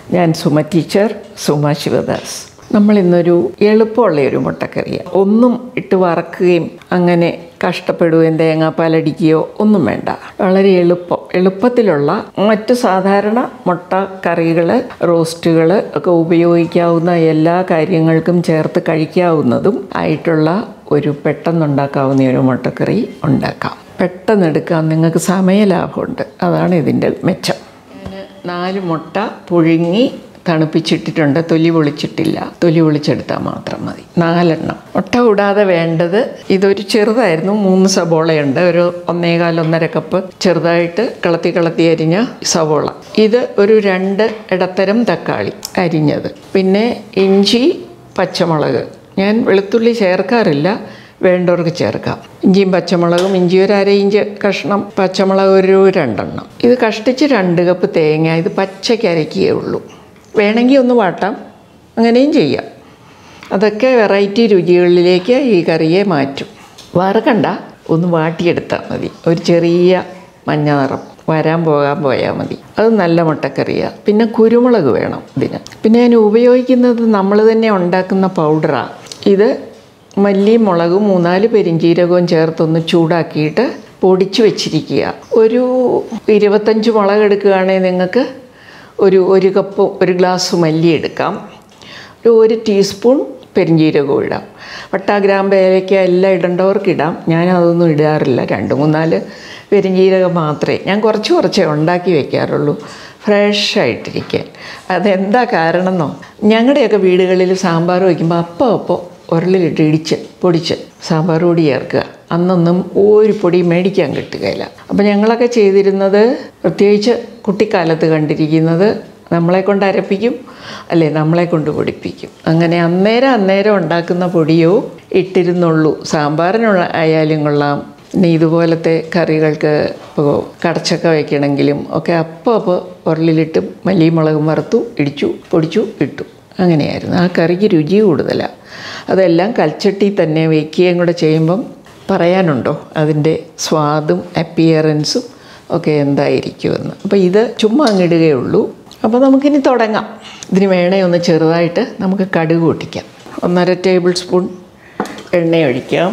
ഞാൻ സുമ ടീച്ചർ സുമ ശിവദാസ് നമ്മൾ ഇന്നൊരു എളുപ്പമുള്ള ഒരു മുട്ടക്കറിയാണ് ഒന്നും ഇട്ട് വറക്കുകയും അങ്ങനെ കഷ്ടപ്പെടുകയും തേങ്ങാപ്പാലടിക്കുകയോ ഒന്നും വേണ്ട വളരെ എളുപ്പം എളുപ്പത്തിലുള്ള മറ്റു സാധാരണ മുട്ട കറികൾ റോസ്റ്റുകൾ ഒക്കെ ഉപയോഗിക്കാവുന്ന എല്ലാ കാര്യങ്ങൾക്കും ചേർത്ത് കഴിക്കാവുന്നതും ആയിട്ടുള്ള ഒരു പെട്ടെന്നുണ്ടാക്കാവുന്ന ഒരു മുട്ടക്കറി ഉണ്ടാക്കാം പെട്ടെന്ന് എടുക്കാം നിങ്ങൾക്ക് സമയലാഭമുണ്ട് അതാണ് ഇതിൻ്റെ മെച്ചം ഞാൻ നാല് മുട്ട പുഴുങ്ങി തണുപ്പിച്ചിട്ടിട്ടുണ്ട് തൊലി പൊളിച്ചിട്ടില്ല തൊലി പൊളിച്ചെടുത്താൽ മാത്രം മതി നാലെണ്ണം മുട്ട കൂടാതെ വേണ്ടത് ഇതൊരു ചെറുതായിരുന്നു മൂന്ന് സബോളയുണ്ട് ഒരു ഒന്നേകാൽ ഒന്നര കപ്പ് ചെറുതായിട്ട് കളത്തി കളത്തി അരിഞ്ഞ സവോള ഇത് ഒരു രണ്ട് ഇടത്തരം തക്കാളി അരിഞ്ഞത് പിന്നെ ഇഞ്ചി പച്ചമുളക് ഞാൻ വെളുത്തുള്ളി ചേർക്കാറില്ല വേണ്ടവർക്ക് ചേർക്കാം ഇഞ്ചിയും പച്ചമുളകും ഇഞ്ചി ഒരു അര ഇഞ്ച് കഷ്ണം പച്ചമുളക് ഒരു രണ്ടെണ്ണം ഇത് കഷ്ടിച്ച് രണ്ട് കപ്പ് തേങ്ങ ഇത് പച്ചയ്ക്ക് അരയ്ക്കുകയേ ഉള്ളൂ വേണമെങ്കിൽ ഒന്ന് വാട്ടാം അങ്ങനെയും ചെയ്യാം അതൊക്കെ വെറൈറ്റി രുചികളിലേക്ക് ഈ കറിയെ മാറ്റും വറുക്കണ്ട ഒന്ന് വാട്ടിയെടുത്താൽ മതി ഒരു ചെറിയ മഞ്ഞ നിറം വരാൻ പോകാൻ പോയാൽ മതി അത് നല്ല മുട്ടക്കറിയാണ് പിന്നെ കുരുമുളക് വേണം ഇതിന് പിന്നെ ഞാൻ ഉപയോഗിക്കുന്നത് നമ്മൾ തന്നെ ഉണ്ടാക്കുന്ന പൗഡറാണ് ഇത് മല്ലിയും മുളകും മൂന്നാല് പെരിഞ്ചീരകവും ചേർത്തൊന്ന് ചൂടാക്കിയിട്ട് പൊടിച്ച് വെച്ചിരിക്കുക ഒരു ഇരുപത്തഞ്ച് മുളക് എടുക്കുകയാണെങ്കിൽ നിങ്ങൾക്ക് ഒരു ഒരു കപ്പ് ഒരു ഗ്ലാസ് മല്ലി എടുക്കാം ഒരു ഒരു ടീസ്പൂൺ പെരിഞ്ചീരകവും ഇടാം വട്ട ഗ്രാമ്പ് ഏലക്ക എല്ലാം ഇടേണ്ടവർക്ക് ഇടാം ഞാൻ അതൊന്നും ഇടാറില്ല രണ്ട് മൂന്നാല് പെരിഞ്ചീരകം മാത്രമേ ഞാൻ കുറച്ച് കുറച്ചേ ഉണ്ടാക്കി വെക്കാറുള്ളൂ ഫ്രഷ് ആയിട്ടിരിക്കാൻ അതെന്താ കാരണം എന്നോ ഞങ്ങളുടെയൊക്കെ വീടുകളിൽ സാമ്പാർ വയ്ക്കുമ്പോൾ അപ്പം അപ്പോൾ ഉരളിലിട്ട് ഇടിച്ച് പൊടിച്ച് സാമ്പാർ പൊടി ചേർക്കുക അന്നൊന്നും ഒരു പൊടി മേടിക്കാൻ കിട്ടുകയില്ല അപ്പം ഞങ്ങളൊക്കെ ചെയ്തിരുന്നത് പ്രത്യേകിച്ച് കുട്ടിക്കാലത്ത് കണ്ടിരിക്കുന്നത് നമ്മളെ കൊണ്ട് അരപ്പിക്കും അല്ലെ നമ്മളെ കൊണ്ട് പൊടിപ്പിക്കും അങ്ങനെ അന്നേരം അന്നേരം ഉണ്ടാക്കുന്ന പൊടിയോ ഇട്ടിരുന്നുള്ളൂ സാമ്പാറിനുള്ള ആയാലും കൊള്ളാം ഇനി ഇതുപോലത്തെ കറികൾക്ക് ഇപ്പോൾ കടച്ചക്ക വയ്ക്കണമെങ്കിലും ഒക്കെ അപ്പോൾ അപ്പോൾ ഉരളിലിട്ട് മല്ലിയും മുളകും വറുത്തു ഇടിച്ചു പൊടിച്ചു ഇട്ടു അങ്ങനെയായിരുന്നു ആ കറിക്ക് രുചി കൂടുതലാണ് അതെല്ലാം കൽച്ചട്ടി തന്നെ വയ്ക്കുകയും കൂടെ ചെയ്യുമ്പം പറയാനുണ്ടോ അതിൻ്റെ സ്വാദും അപ്പിയറൻസും ഒക്കെ എന്തായിരിക്കുമെന്ന് അപ്പോൾ ഇത് ചുമ്മാ അങ്ങിടുകയുള്ളൂ അപ്പോൾ നമുക്കിനി തുടങ്ങാം ഇതിന് വേണേ ഒന്ന് ചെറുതായിട്ട് നമുക്ക് കടുക് പൊട്ടിക്കാം ഒന്നര ടേബിൾ സ്പൂൺ എണ്ണ ഒഴിക്കാം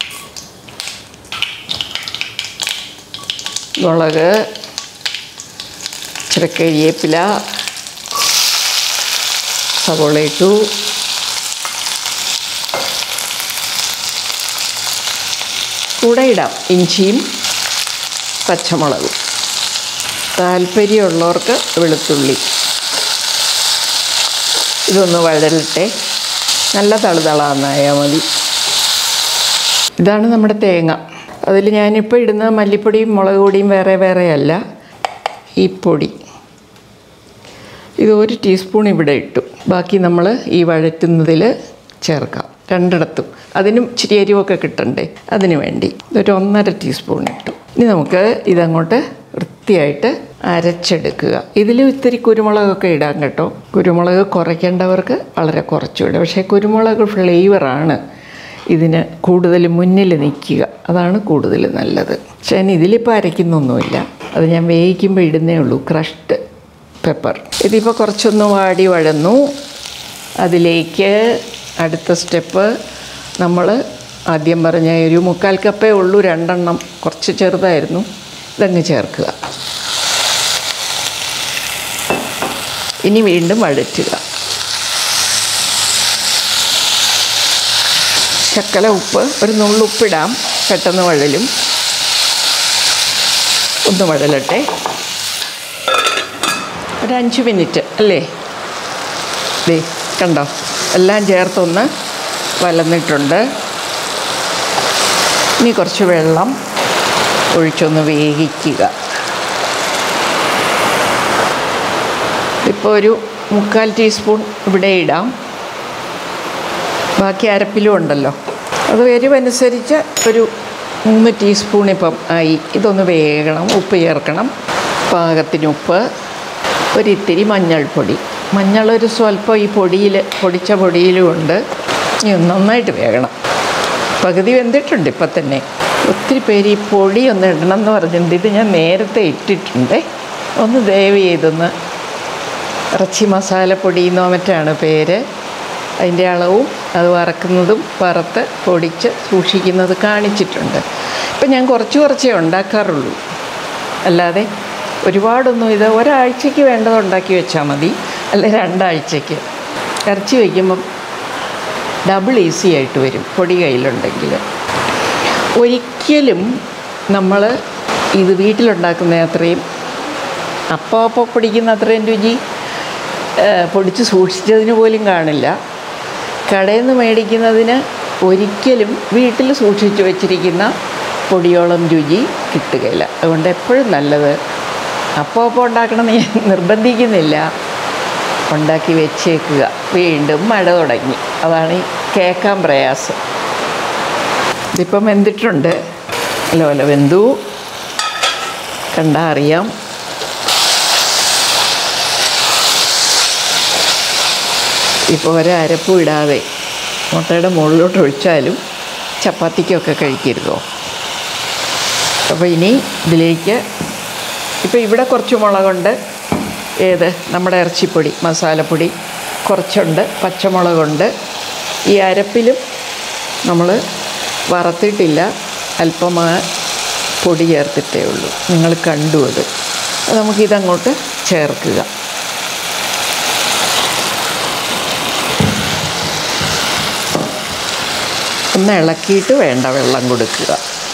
മുളക് ഇച്ചിരി കരിയേപ്പില സവോള ഇട്ടു കൂടെ ഇടാം ഇഞ്ചിയും പച്ചമുളകും താല്പര്യമുള്ളവർക്ക് വെളുത്തുള്ളി ഇതൊന്ന് വഴലട്ടെ നല്ല തളുതളാന്നായാൽ മതി ഇതാണ് നമ്മുടെ തേങ്ങ അതിൽ ഞാനിപ്പോൾ ഇടുന്ന മല്ലിപ്പൊടിയും മുളക് പൊടിയും വേറെ വേറെയല്ല ഈ പൊടി ഇത് ഒരു ടീസ്പൂൺ ഇവിടെ ഇട്ടു ബാക്കി നമ്മൾ ഈ വഴറ്റുന്നതിൽ ചേർക്കാം രണ്ടിടത്തും അതിനും ഇച്ചിരി എരിവൊക്കെ കിട്ടണ്ടേ അതിന് വേണ്ടി ഇതൊരു ഒന്നര ടീസ്പൂൺ ഇട്ടു ഇനി നമുക്ക് ഇതങ്ങോട്ട് വൃത്തിയായിട്ട് അരച്ചെടുക്കുക ഇതിലും ഇത്തിരി കുരുമുളകൊക്കെ ഇടാം കേട്ടോ കുരുമുളക് കുറയ്ക്കേണ്ടവർക്ക് വളരെ കുറച്ചു ഇടും പക്ഷേ കുരുമുളക് ഫ്ലേവറാണ് ഇതിന് കൂടുതൽ മുന്നിൽ നിൽക്കുക അതാണ് കൂടുതൽ നല്ലത് പക്ഷേ ഞാൻ ഇതിലിപ്പോൾ അരയ്ക്കുന്നൊന്നുമില്ല അത് ഞാൻ വേവിക്കുമ്പോൾ ഇടുന്നേ ഉള്ളൂ ക്രഷ്ഡ് പെപ്പർ ഇതിപ്പോൾ കുറച്ചൊന്ന് വാടി വഴന്നു അതിലേക്ക് അടുത്ത സ്റ്റെപ്പ് നമ്മൾ ആദ്യം പറഞ്ഞ ഒരു മുക്കാൽ കപ്പേ ഉള്ളൂ രണ്ടെണ്ണം കുറച്ച് ചെറുതായിരുന്നു ഇതങ്ങ് ചേർക്കുക ഇനി വീണ്ടും വഴറ്റുക ശക്കല ഉപ്പ് ഒരു നുള്ളുപ്പിടാം പെട്ടെന്ന് വഴലും ഒന്ന് വഴലട്ടെ ഒരു അഞ്ച് മിനിറ്റ് അല്ലേ ദേ കണ്ടോ എല്ലാം ചേർത്തൊന്ന് വലന്നിട്ടുണ്ട് ഇനി കുറച്ച് വെള്ളം ഒഴിച്ചൊന്ന് വേവിക്കുക ഇപ്പോൾ ഒരു മുക്കാൽ ടീസ്പൂൺ ഇവിടെ ഇടാം ബാക്കി അരപ്പിലും ഉണ്ടല്ലോ അത് എരിവനുസരിച്ച് ഒരു മൂന്ന് ടീസ്പൂൺ ഇപ്പം ആയി ഇതൊന്ന് വേകണം ഉപ്പ് ചേർക്കണം പാകത്തിന് ഉപ്പ് ഒരിത്തിരി മഞ്ഞൾപ്പൊടി മഞ്ഞളൊരു സ്വല്പം ഈ പൊടിയിൽ പൊടിച്ച പൊടിയിലും ഉണ്ട് ഇനി ഒന്ന് നന്നായിട്ട് വേകണം പകുതി വെന്തിട്ടുണ്ട് ഇപ്പം തന്നെ ഒത്തിരി പേര് ഈ പൊടി ഒന്ന് ഇടണം എന്ന് പറഞ്ഞിട്ടുണ്ട് ഇത് ഞാൻ നേരത്തെ ഇട്ടിട്ടുണ്ട് ഒന്ന് ദയവ് ചെയ്തൊന്ന് ഇറച്ചി മസാലപ്പൊടി എന്നോ മറ്റാണ് പേര് അതിൻ്റെ അളവും അത് വറക്കുന്നതും വറുത്ത് പൊടിച്ച് സൂക്ഷിക്കുന്നത് കാണിച്ചിട്ടുണ്ട് ഇപ്പം ഞാൻ കുറച്ച് കുറച്ചേ ഉണ്ടാക്കാറുള്ളൂ അല്ലാതെ ഒരുപാടൊന്നും ഇത് ഒരാഴ്ചയ്ക്ക് വേണ്ടത് ഉണ്ടാക്കി വെച്ചാൽ മതി അല്ലെ രണ്ടാഴ്ചയ്ക്ക് ഇറച്ചി വയ്ക്കുമ്പം ഡബിൾ ഈസി ആയിട്ട് വരും പൊടി കയ്യിലുണ്ടെങ്കിൽ ഒരിക്കലും നമ്മൾ ഇത് വീട്ടിലുണ്ടാക്കുന്ന അത്രയും അപ്പോൾ അപ്പോൾ പൊടിക്കുന്ന അത്രയും രുചി ഏഹ്, പൊടിച്ച് സൂക്ഷിച്ചതിന് പോലും കാണില്ല കടയിൽ നിന്ന് മേടിക്കുന്നതിന് ഒരിക്കലും വീട്ടിൽ സൂക്ഷിച്ച് വെച്ചിരിക്കുന്ന പൊടിയോളം രുചി കിട്ടുകയില്ല അതുകൊണ്ട് എപ്പോഴും നല്ലത് അപ്പോൾ അപ്പോൾ ഉണ്ടാക്കണം എന്ന് ഞാൻ നിർബന്ധിക്കുന്നില്ല ഉണ്ടാക്കി വെച്ചേക്കുക വീണ്ടും മഴ തുടങ്ങി അതാണ് ഈ കേൾക്കാൻ പ്രയാസം ഇതിപ്പം വെന്തിട്ടുണ്ട് ലോല വെന്തു കണ്ടാ അറിയാം ഇപ്പോൾ ഒരരപ്പും ഇടാതെ മുട്ടയുടെ മുകളിലോട്ട് ഒഴിച്ചാലും ചപ്പാത്തിക്കൊക്കെ കഴിക്കരുതോ അപ്പോൾ ഇനി ഇതിലേക്ക് ഇപ്പോൾ ഇവിടെ കുറച്ച് മുളകുണ്ട് ഏത് നമ്മുടെ ഇറച്ചിപ്പൊടി മസാലപ്പൊടി കുറച്ചുണ്ട് പച്ചമുളകുണ്ട് ഈ അരപ്പിലും നമ്മൾ വറുത്തിട്ടില്ല അല്പം ആ പൊടി ചേർത്തിട്ടേ ഉള്ളൂ നിങ്ങൾ കണ്ടു അത് അത് നമുക്കിതങ്ങോട്ട് ചേർക്കുക ഒന്ന് ഇളക്കിയിട്ട് വേണ്ട വെള്ളം കൊടുക്കുക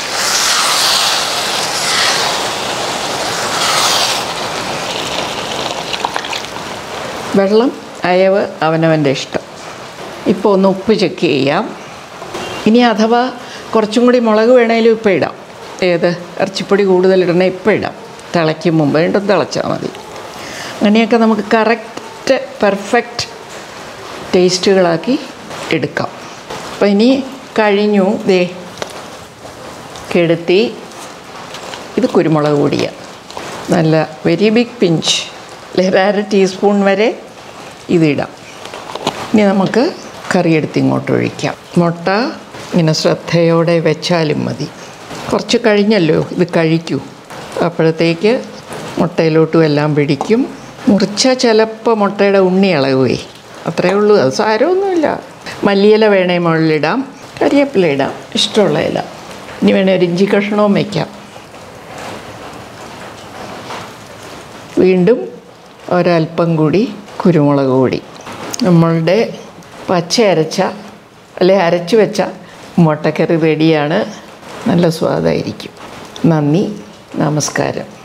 വെള്ളം അയവ് അവനവൻ്റെ ഇഷ്ടം ഇപ്പോൾ ഒന്ന് ഉപ്പ് ചെക്ക് ചെയ്യാം ഇനി അഥവാ കുറച്ചും കൂടി മുളക് വേണേലും ഇപ്പം ഇടാം ഏത് ഇറച്ചിപ്പൊടി കൂടുതലിടണേ ഇപ്പം ഇടാം തിളയ്ക്കും മുമ്പ് വീണ്ടും തിളച്ചാൽ മതി അങ്ങനെയൊക്കെ നമുക്ക് കറക്റ്റ് പെർഫെക്റ്റ് ടേസ്റ്റുകളാക്കി എടുക്കാം അപ്പോൾ ഇനി കഴിഞ്ഞു ദേ കെടുത്തി ഇത് കുരുമുളക് പൊടിയാണ് നല്ല വെരി ബിഗ് പിഞ്ച് അല്ലെങ്കിൽ അര ടീസ്പൂൺ വരെ ഇതിടാം ഇനി നമുക്ക് കറിയെടുത്ത് ഇങ്ങോട്ട് ഒഴിക്കാം മുട്ട ഇങ്ങനെ ശ്രദ്ധയോടെ വെച്ചാലും മതി കുറച്ച് കഴിഞ്ഞല്ലോ ഇത് കഴിക്കൂ അപ്പോഴത്തേക്ക് മുട്ടയിലോട്ടും എല്ലാം പിടിക്കും മുറിച്ചാൽ ചിലപ്പോൾ മുട്ടയുടെ ഉണ്ണി ഇളകുവേ അത്രയേ ഉള്ളൂ അത് സാരമൊന്നുമില്ല മല്ലിയില വേണേ മുകളിലിടാം കരിയേപ്പില ഇടാം ഇഷ്ടമുള്ള ഇല ഇനി വേണേൽ ഒരു ഇഞ്ചി കഷ്ണവും വയ്ക്കാം വീണ്ടും ഒരല്പം കൂടി കുരുമുളക് പൊടി നമ്മളുടെ പച്ച അരച്ച അല്ലെ അരച്ച് വെച്ച മുട്ടക്കറി റെഡിയാണ് നല്ല സ്വാദായിരിക്കും നന്ദി നമസ്കാരം